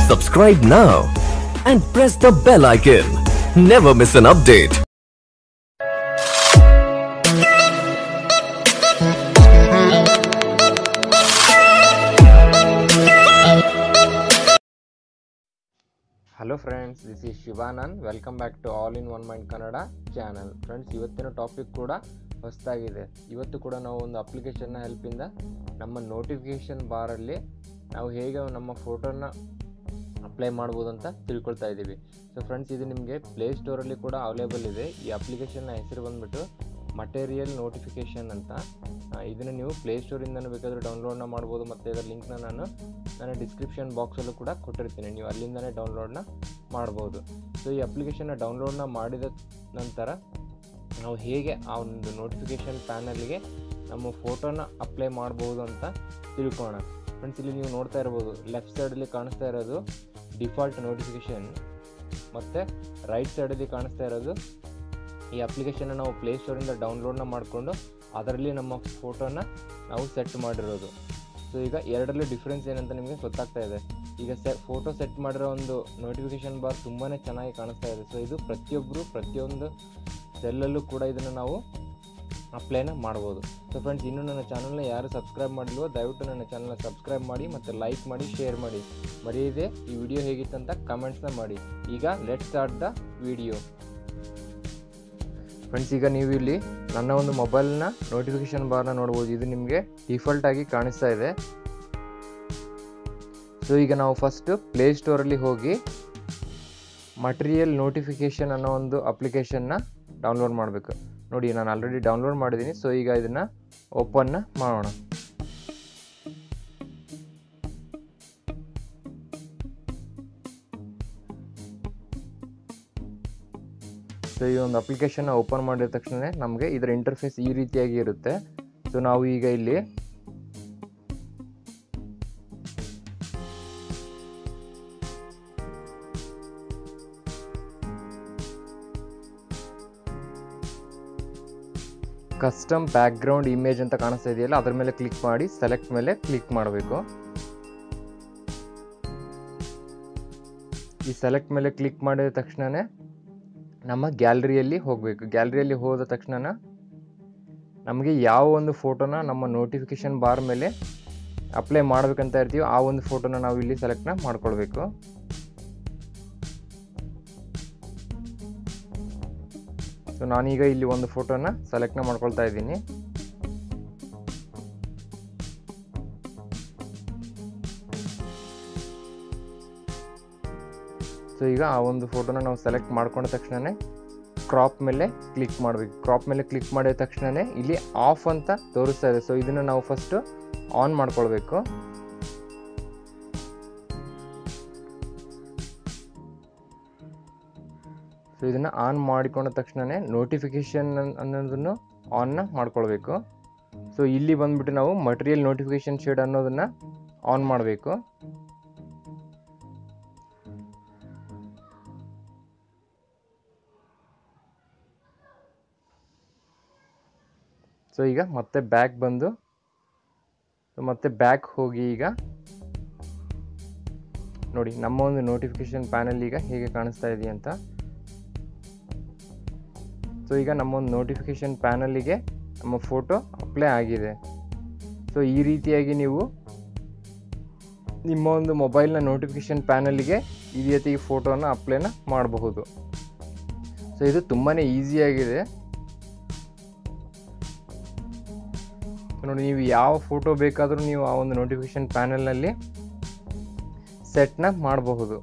Subscribe now and press the bell icon. Never miss an update. Hello friends this is Shivanand welcome back to all in one mind Kannada channel friends ಇವತ್ತಿನ topic ಕೂಡ ಹೊಸದಾಗಿದೆ ಇವತ್ತು ಕೂಡ ನಾವು ಒಂದು ಅಪ್ಲಿಕೇಶನ್ನ ಹೆಲ್ಪಿಂದ ನಮ್ಮ ನೋಟಿಫಿಕೇಷನ್ ಬಾರಲ್ಲಿ ನಾವು ಹೇಗೆ ನಮ್ಮ ಫೋಟೋನ ಅಪ್ಲೈ ಮಾಡ್ಬೋದು ಅಂತ ತಿಳ್ಕೊಳ್ತಾ ಇದ್ದೀವಿ ಸೊ ಫ್ರೆಂಡ್ಸ್ ಇದು ನಿಮಗೆ ಪ್ಲೇಸ್ಟೋರಲ್ಲಿ ಕೂಡ ಅವೈಲೇಬಲ್ ಇದೆ ಈ ಅಪ್ಲಿಕೇಶನ್ನ ಹೆಸರು ಬಂದುಬಿಟ್ಟು ಮಟೀರಿಯಲ್ ನೋಟಿಫಿಕೇಷನ್ ಅಂತ ಆ, ಇದನ್ನು ನೀವು ಪ್ಲೇಸ್ಟೋರಿಂದನೂ ಬೇಕಾದರೆ ಡೌನ್ಲೋಡ್ನ ಮಾಡ್ಬೋದು ಮತ್ತು ಇದರ ಲಿಂಕ್ನ ನಾನು ನಾನು ಡಿಸ್ಕ್ರಿಪ್ಷನ್ ಬಾಕ್ಸಲ್ಲೂ ಕೂಡ ಕೊಟ್ಟಿರ್ತೀನಿ ನೀವು ಅಲ್ಲಿಂದನೇ ಡೌನ್ಲೋಡ್ನ ಮಾಡ್ಬೋದು ಸೊ ಈ ಅಪ್ಲಿಕೇಶನ್ನ ಡೌನ್ಲೋಡ್ನ ಮಾಡಿದ ನಂತರ ನಾವು ಹೇಗೆ ಆ ಒಂದು ನೋಟಿಫಿಕೇಷನ್ ಪ್ಯಾನಲ್ಗೆ ನಮ್ಮ ಫೋಟೋನ ಅಪ್ಲೈ ಮಾಡ್ಬೋದು ಅಂತ ತಿಳ್ಕೊಳ್ಳೋಣ ಫ್ರೆಂಡ್ಸ್ ಇಲ್ಲಿ ನೀವು ನೋಡ್ತಾ ಇರ್ಬೋದು ಲೆಫ್ಟ್ ಸೈಡಲ್ಲಿ ಕಾಣಿಸ್ತಾ ಇರೋದು ಡಿಫಾಲ್ಟ್ ನೋಟಿಫಿಕೇಷನ್ ಮತ್ತು ರೈಟ್ ಸೈಡಲ್ಲಿ ಕಾಣಿಸ್ತಾ ಇರೋದು ಈ ಅಪ್ಲಿಕೇಶನ್ನ ನಾವು ಪ್ಲೇಸ್ಟೋರಿಂದ ಡೌನ್ಲೋಡ್ನ ಮಾಡಿಕೊಂಡು ಅದರಲ್ಲಿ ನಮ್ಮ ಫೋಟೋನ ನಾವು ಸೆಟ್ ಮಾಡಿರೋದು ಸೊ ಈಗ ಎರಡರಲ್ಲೂ ಡಿಫ್ರೆನ್ಸ್ ಏನಂತ ನಿಮಗೆ ಗೊತ್ತಾಗ್ತಾ ಇದೆ ಈಗ ಸೆ ಫೋಟೋ ಸೆಟ್ ಮಾಡಿರೋ ಒಂದು ನೋಟಿಫಿಕೇಷನ್ ಬಾರ್ ತುಂಬಾ ಚೆನ್ನಾಗಿ ಕಾಣಿಸ್ತಾ ಇದೆ ಸೊ ಇದು ಪ್ರತಿಯೊಬ್ಬರು ಪ್ರತಿಯೊಂದು ಸೆಲ್ಲಲ್ಲೂ ಕೂಡ ಇದನ್ನು ನಾವು ಅಪ್ಲೈನ ಮಾಡ್ಬೋದು ಸೊ ಫ್ರೆಂಡ್ಸ್ ಇನ್ನೂ ನನ್ನ ಚಾನಲ್ನ ಯಾರು ಸಬ್ಸ್ಕ್ರೈಬ್ ಮಾಡಿಲ್ವೋ ದಯವಿಟ್ಟು ನನ್ನ ಚಾನಲ್ನ ಸಬ್ಸ್ಕ್ರೈಬ್ ಮಾಡಿ ಮತ್ತು ಲೈಕ್ ಮಾಡಿ ಶೇರ್ ಮಾಡಿ ಮರೆಯದೆ ಈ ವಿಡಿಯೋ ಹೇಗಿತ್ತಂತ ಕಮೆಂಟ್ಸ್ನ ಮಾಡಿ ಈಗ let start the video friends ಈಗ ನೀವು ಇಲ್ಲಿ ನನ್ನ ಒಂದು ಮೊಬೈಲ್ನ ನೋಟಿಫಿಕೇಶನ್ ಬಾರ್ನ ನೋಡ್ಬೋದು ಇದು ನಿಮಗೆ ಡಿಫಾಲ್ಟ್ ಆಗಿ ಕಾಣಿಸ್ತಾ ಇದೆ ಸೊ ಈಗ ನಾವು ಫಸ್ಟು ಪ್ಲೇಸ್ಟೋರಲ್ಲಿ ಹೋಗಿ ಮಟೀರಿಯಲ್ ನೋಟಿಫಿಕೇಷನ್ ಅನ್ನೋ ಒಂದು ಅಪ್ಲಿಕೇಶನ್ನ ಡೌನ್ಲೋಡ್ ಮಾಡಬೇಕು ನೋಡಿ ನಾನು ಆಲ್ರೆಡಿ ಡೌನ್ಲೋಡ್ ಮಾಡಿದ್ದೀನಿ ಸೊ ಈಗ ಇದನ್ನು ಓಪನ್ನ ಮಾಡೋಣ ಸೊ ಈ ಒಂದು ಅಪ್ಲಿಕೇಶನ್ನ ಓಪನ್ ಮಾಡಿದ ತಕ್ಷಣ ನಮಗೆ ಇದರ ಇಂಟರ್ಫೇಸ್ ಈ ರೀತಿಯಾಗಿ ಇರುತ್ತೆ ಸೊ ನಾವು ಈಗ ಇಲ್ಲಿ ಕಸ್ಟಮ್ ಬ್ಯಾಕ್ಗ್ರೌಂಡ್ ಇಮೇಜ್ ಅಂತ ಕಾಣಿಸ್ತಾ ಇದೆಯಲ್ಲ ಅದ್ರ ಮೇಲೆ ಕ್ಲಿಕ್ ಮಾಡಿ ಸೆಲೆಕ್ಟ್ ಮೇಲೆ ಕ್ಲಿಕ್ ಮಾಡಬೇಕು ಈ ಸೆಲೆಕ್ಟ್ ಮೇಲೆ ಕ್ಲಿಕ್ ಮಾಡಿದ ತಕ್ಷಣವೇ ನಮ್ಮ ಗ್ಯಾಲರಿಯಲ್ಲಿ ಹೋಗಬೇಕು ಗ್ಯಾಲರಿಯಲ್ಲಿ ಹೋದ ತಕ್ಷಣ ನಮಗೆ ಯಾವ ಒಂದು ಫೋಟೋನ ನಮ್ಮ ನೋಟಿಫಿಕೇಶನ್ ಬಾರ್ ಮೇಲೆ ಅಪ್ಲೈ ಮಾಡ್ಬೇಕಂತ ಇರ್ತೀವೋ ಆ ಒಂದು ಫೋಟೋನ ನಾವು ಇಲ್ಲಿ ಸೆಲೆಕ್ಟ್ನ ಮಾಡ್ಕೊಳ್ಬೇಕು ಸೊ ನಾನೀಗ ಇಲ್ಲಿ ಒಂದು ಫೋಟೋನ ಸೆಲೆಕ್ಟ್ನ ಮಾಡ್ಕೊಳ್ತಾ ಇದ್ದೀನಿ ಸೊ ಈಗ ಆ ಒಂದು ಫೋಟೋನ ನಾವು ಸೆಲೆಕ್ಟ್ ಮಾಡ್ಕೊಂಡ ತಕ್ಷಣವೇ ಕ್ರಾಪ್ ಮೇಲೆ ಕ್ಲಿಕ್ ಮಾಡಬೇಕು ಕ್ರಾಪ್ ಮೇಲೆ ಕ್ಲಿಕ್ ಮಾಡಿದ ತಕ್ಷಣವೇ ಇಲ್ಲಿ ಆಫ್ ಅಂತ ತೋರಿಸ್ತಾ ಇದೆ ಸೊ ಇದನ್ನು ನಾವು ಫಸ್ಟು ಆನ್ ಮಾಡ್ಕೊಳ್ಬೇಕು ಸೊ ಇದನ್ನು ಆನ್ ಮಾಡಿಕೊಂಡ ತಕ್ಷಣವೇ ನೋಟಿಫಿಕೇಷನ್ ಅನ್ನೋದನ್ನು ಆನ್ನ ಮಾಡ್ಕೊಳ್ಬೇಕು ಸೊ ಇಲ್ಲಿ ಬಂದ್ಬಿಟ್ಟು ನಾವು ಮಟೀರಿಯಲ್ ನೋಟಿಫಿಕೇಷನ್ ಶೇಡ್ ಅನ್ನೋದನ್ನು ಆನ್ ಮಾಡಬೇಕು ಸೊ ಈಗ ಮತ್ತೆ ಬ್ಯಾಕ್ ಬಂದು ಸೊ ಮತ್ತೆ ಬ್ಯಾಕ್ ಹೋಗಿ ಈಗ ನೋಡಿ ನಮ್ಮ ಒಂದು ನೋಟಿಫಿಕೇಶನ್ ಪ್ಯಾನಲ್ ಈಗ ಹೇಗೆ ಕಾಣಿಸ್ತಾ ಇದೆ ಅಂತ ಸೊ ಈಗ ನಮ್ಮ ಒಂದು ನೋಟಿಫಿಕೇಶನ್ ಪ್ಯಾನಲ್ಲಿಗೆ ನಮ್ಮ ಫೋಟೋ ಅಪ್ಲೈ ಆಗಿದೆ ಸೊ ಈ ರೀತಿಯಾಗಿ ನೀವು ನಿಮ್ಮ ಒಂದು ಮೊಬೈಲ್ನ ನೋಟಿಫಿಕೇಶನ್ ಪ್ಯಾನಲ್ಲಿಗೆ ಈ ರೀತಿ ಫೋಟೋನ ಅಪ್ಲೈನ ಮಾಡಬಹುದು ಸೊ ಇದು ತುಂಬಾ ಈಸಿಯಾಗಿದೆ ನೋಡಿ ನೀವು ಯಾವ ಫೋಟೋ ಬೇಕಾದರೂ ನೀವು ಆ ಒಂದು ನೋಟಿಫಿಕೇಶನ್ ಪ್ಯಾನಲ್ನಲ್ಲಿ ಸೆಟ್ನ ಮಾಡಬಹುದು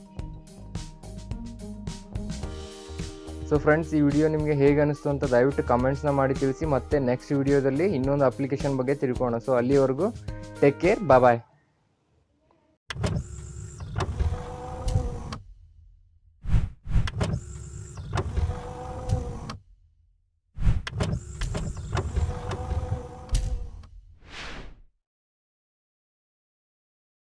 ಸೊ ಫ್ರೆಂಡ್ಸ್ ಈ ವಿಡಿಯೋ ನಿಮಗೆ ಹೇಗೆ ಅನಿಸ್ತು ಅಂತ ದಯವಿಟ್ಟು ಕಮೆಂಟ್ಸ್ನ ಮಾಡಿ ತಿಳಿಸಿ ಮತ್ತೆ ನೆಕ್ಸ್ಟ್ ವಿಡಿಯೋದಲ್ಲಿ ಇನ್ನೊಂದು ಅಪ್ಲಿಕೇಶನ್ ಬಗ್ಗೆ ತಿಳ್ಕೊಳ್ಳೋಣ ಸೊ ಅಲ್ಲಿವರೆಗೂ ಟೇಕ್ ಕೇರ್ ಬಾಯ್